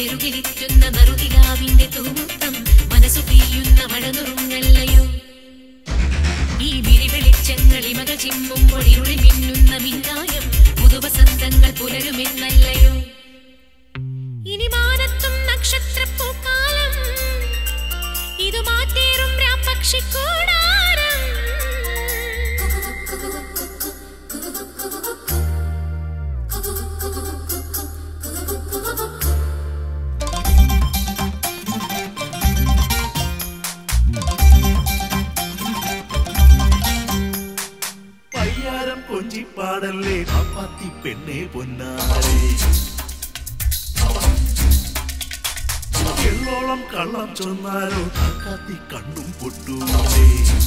നെറുകിലിറ്റുന്ന നറുതികാവിന്റെ തൂമുത്തം മനസ്സു പെയ്യുന്ന മഴനുറുങ്ങല്ലയോ ഈ വിരിവെളിച്ചങ്ങൾ ഇമക ചിമ്മുമ്പോൾ ഇരുളി മിന്നുന്ന മിന്നായം പുതുവസന്തങ്ങൾ പുലരുമെന്നല്ലയോ ഇനി മാനത്തും നക്ഷത്രപ്പൂക്കാലം ഇത് മാറ്റേറും രാപ്പക്ഷിക്കൂടാരം പയ്യാരം കൊഞ്ചിപ്പാടല്ലേ പാപ്പാത്തി പെണ്ണെ പൊന്നാരെ എള്ളോളം കള്ളം ചൊന്നാലോ കാക്കാത്തി കണ്ണും പൊട്ടൂലേ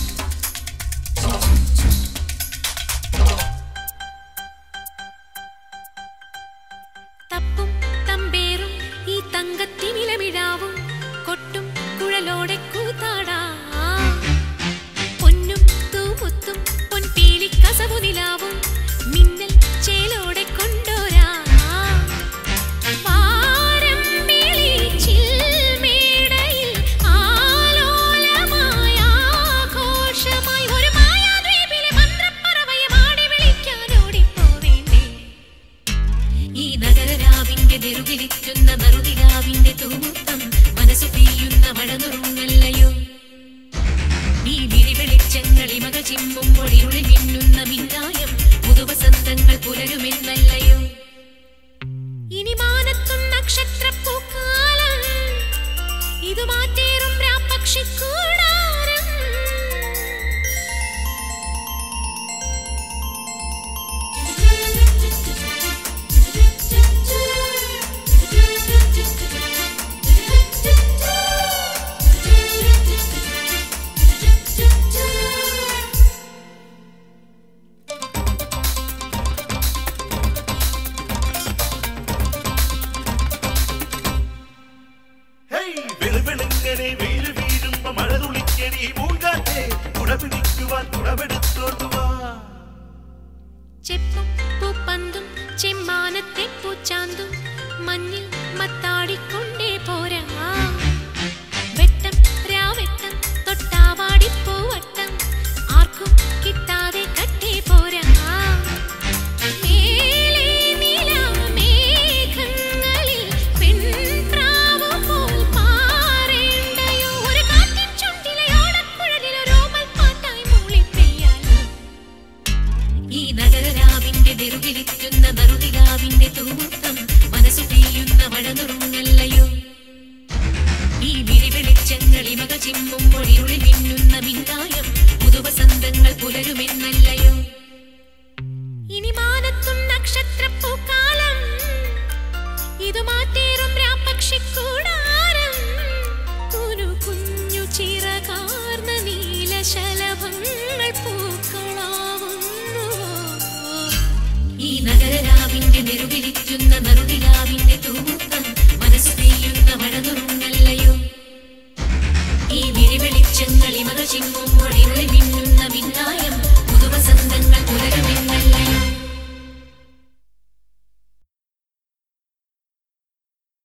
തപ്പും തമ്പേറും ഈ തങ്കത്തിമിലമിഴാവും കൊട്ടും കുഴലോടെ കൂത്താടാ പൊന്നും തൂമുത്തും പൊൻപീലി കസവു നിലാവും മിന്നൽ ചേലോടെ കൊണ്ടോരാ വാരമ്പിളി ചിൽമേടയിൽ ആലോലമായ ആഘോഷമായി ഒരു മായാദ്വീപിലെ മന്ത്രപ്പറവയെ മാടി വിളിക്കാനോടിപ്പോവേണ്ടേ ഈ നഗരരാവിന്റെ നെറുകിലിറ്റുന്ന നറുതിരാവിന്റെ തൂമുത്തം മനസ്സു പെയ്യുന്ന മഴനുറുങ്ങല്ലയോ ഈ വിരിവെളിച്ചങ്ങൾ ഇമക ചിമ്മുമ്പോൾ ഇരുളി മിന്നുന്ന മിന്നായം പുതുവസന്തങ്ങൾ പുലരുമെന്നല്ലയോ ഇനി മാനത്തും നക്ഷത്രപ്പൂക്കാലം ഇത് മാറ്റേറും രാപ്പക്ഷിക്കൂടാരം ഹേയ് വെളുവെളുങ്ങനെ വെയിൽ വീഴുമ്പോ മഴ തുളിക്കണി മൂങ്കാറ്റേ കുട പിടിക്കുവാൻ കുടമെടുത്തോണ്ട് വാ ചെപ്പും പൂപ്പന്തും ചെമ്മാനത്തെ പൂച്ചാന്തും മഞ്ഞിൽ മത്താടിക്കൊണ്ടേ പോരാ വെട്ടം രാവെട്ടം തൊട്ടാവാടി പൂവട്ടം ആർക്കും കിട്ടാതെ കട്ടേ പോരാ മേലേ നിലാമേഘങ്ങളിൽ പെൺപ്രാവു പോൽ പാറേണ്ടയോ ഒരു കാറ്റിൻ ചുണ്ടിലെ ഓടക്കുഴലിലൊരോമൽ പാട്ടായി മൂളിപ്പെയ്യാലോ ഈ നഗരരാവിന്റെ നെറുകിലിറ്റുന്ന നറുതികാവിന്റെ തൂമുത്തം മനസ്സു പെയ്യുന്ന മഴനുറുങ്ങല്ലയോ ഈ വിരിവെളിച്ചങ്ങൾ ഇമക ചിമ്മുമ്പോൾ ഇരുളി മിന്നുന്ന മിന്നായം പുതുവസന്തങ്ങൾ പുലരുമെന്നല്ലയോ ഇനി മാനത്തും നക്ഷത്രപ്പൂക്കാലം ഇത് മാറ്റേറും രാപ്പക്ഷിക്കൂടാരം കുനു കുഞ്ഞു ചിറകാർന്ന നീലശലഭങ്ങൾ പൂക്കളാവുന്നുവോ ഈ നഗരരാവിന്റെ നെറുകിലിറ്റുന്ന നറുതിരാവിന്റെ